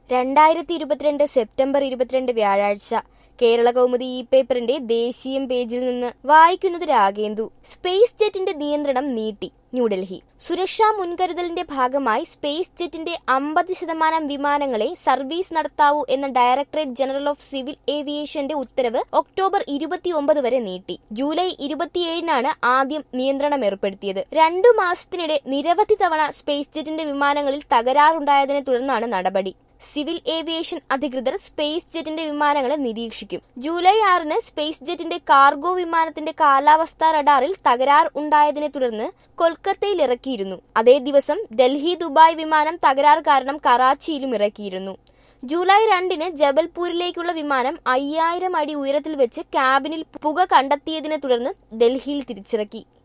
രണ്ടായിരത്തി ഇരുപത്തിരണ്ട് സെപ്റ്റംബർ ഇരുപത്തിരണ്ട് വ്യാഴാഴ്ച കേരള കൗമുദി ഇ പേപ്പറിന്റെ ദേശീയം പേജിൽ നിന്ന് വായിക്കുന്നത് രാഗേന്ദു സ്പേസ് ജെറ്റിന്റെ നിയന്ത്രണം നീട്ടി ന്യൂഡൽഹി സുരക്ഷാ മുൻകരുതലിന്റെ ഭാഗമായി സ്പേസ് ജെറ്റിന്റെ അമ്പത് ശതമാനം വിമാനങ്ങളെ സർവീസ് നടത്താവൂ എന്ന ഡയറക്ടറേറ്റ് ജനറൽ ഓഫ് സിവിൽ ഏവിയേഷന്റെ ഉത്തരവ് ഒക്ടോബർ ഇരുപത്തിയൊമ്പത് വരെ നീട്ടി ജൂലൈ ഇരുപത്തിയേഴിനാണ് ആദ്യം നിയന്ത്രണം ഏർപ്പെടുത്തിയത് രണ്ടു മാസത്തിനിടെ നിരവധി തവണ സ്പേസ് ജെറ്റിന്റെ വിമാനങ്ങളിൽ തകരാറുണ്ടായതിനെ തുടർന്നാണ് നടപടി സിവിൽ ഏവിയേഷൻ അധികൃതർ സ്പേസ് ജെറ്റിന്റെ വിമാനങ്ങളെ നിരീക്ഷിക്കും ജൂലൈ ആറിന് സ്പേസ് ജെറ്റിന്റെ കാർഗോ വിമാനത്തിന്റെ കാലാവസ്ഥാ റഡാറിൽ തകരാർ ഉണ്ടായതിനെ തുടർന്ന് കൊൽക്കത്തയിൽ ഇറക്കിയിരുന്നു അതേ ദിവസം ഡൽഹി ദുബായ് വിമാനം തകരാർ കാരണം കറാച്ചിയിലും ഇറക്കിയിരുന്നു ജൂലൈ രണ്ടിന് ജബൽപൂരിലേക്കുള്ള വിമാനം അയ്യായിരം അടി ഉയരത്തിൽ വെച്ച് ക്യാബിനിൽ പുക കണ്ടെത്തിയതിനെ തുടർന്ന് ഡൽഹിയിൽ തിരിച്ചിറക്കി